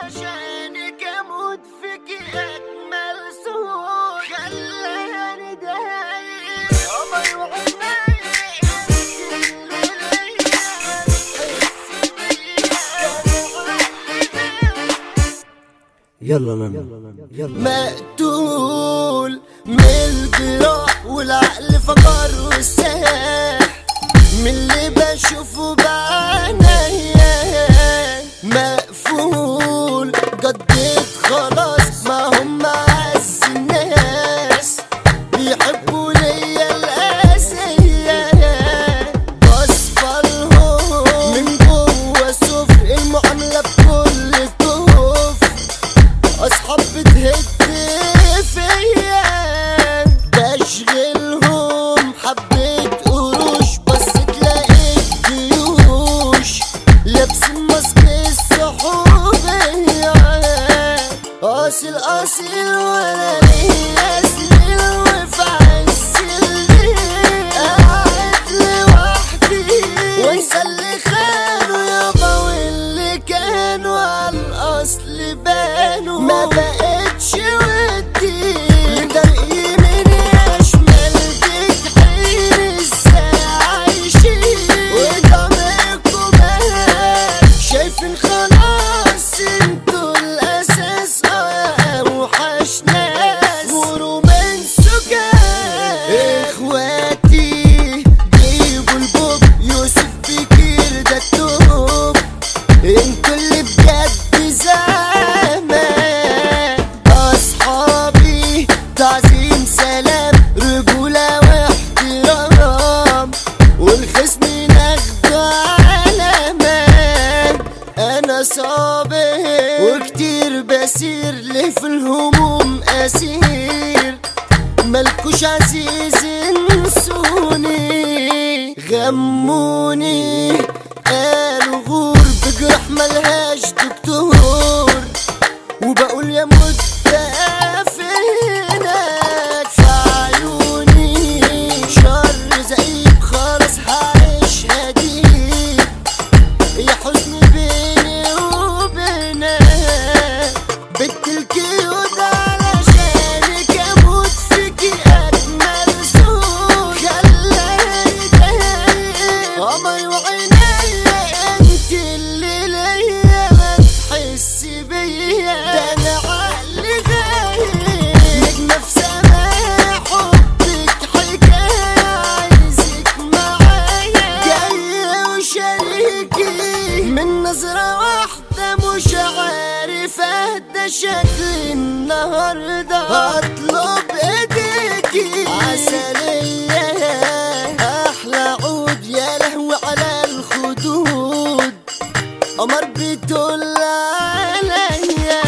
علشانك اموت فيك اجمل سهول خلاني دايق قمر وعيني يلا نانا يلا مقتول من الجراح والعقل فقر والساح من اللي بشوفه بعينيا مقفول جديت خلاص ما هم عز الناس بيحبوا ليا الاسية بصفرهم من جوه سفر المعاملة بكل كفر اصحاب بتهد فيا بشغلهم حبيت قروش بس تلاقيت جيوش لابسين ماسك الصحوبية اصيل اصيل ولا ليا سنين وفي عز الليل قاعد لوحدي وانسى اللي خانوا يابا واللي كانوا على الاصل بانوا ما بقتش ودي لدرق يمين يا شمال بتحير ازاي عايشين وضميركم مهاب شايفين خلاص انتوا الاساس اه اوحش ناس ورومانسوا جاي اخواتي جيبوا البوب يوسف بكير ده التوب انتوا اللي بجد زمان اصحابي تعظيم سلام رجولة واحترام والخصم ناخده علامات انا صابر وكتير بسير ليه في الهموم اسير ملكوش عزيز انسوني غموني قالوا غور بجرح ملهاش دكتور وبقول يا متفينك في عيوني شر زئيب خلاص هعيش هديك يا حزن بيني وبينك بنت الكيوت علشانك اموت فيكي اجمل سوق خلاني دايق قمر وعيني انت اللي ليا ما تحسي بيا ده انا عقلي غايب نجمة في سماء حبك حكاية عايزك معايا جاية وشريكي من نظرة واحدة مش عارف اهدى شكلي النهاردة هطلب ايديكي عسلية احلى عود يا لهوي على الخدود قمر بتقول عليا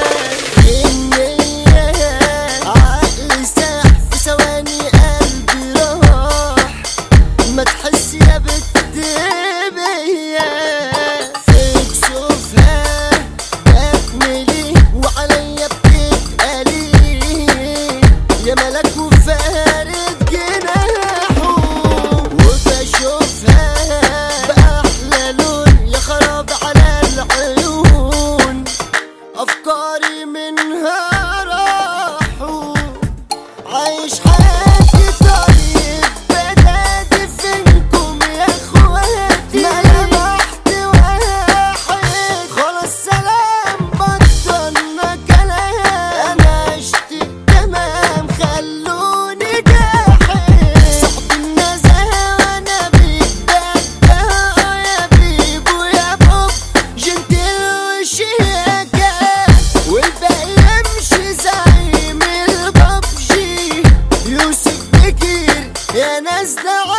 النية عقلي ساح في ثواني قلبي راح ما تحس يا بت بيا فيك شوفها تكملي وعليا بتتقلي يا ملك وفارد جناحه وبشوفها بأحلى لون يا خراب على العيون أفكاري منها راحوا عايش حياتي طريق بدادي فينكم يا اخواتي ما لمحت واحد خلاص سلام بطلنا كلام انا عشت تمام خلوني جاحد صاحب النزاهة وانا بيتبدى يا بيبو يا بوب جنتل وشياكة والباقي يمشي زعيم الببجي يوسف بكير يا ناس ده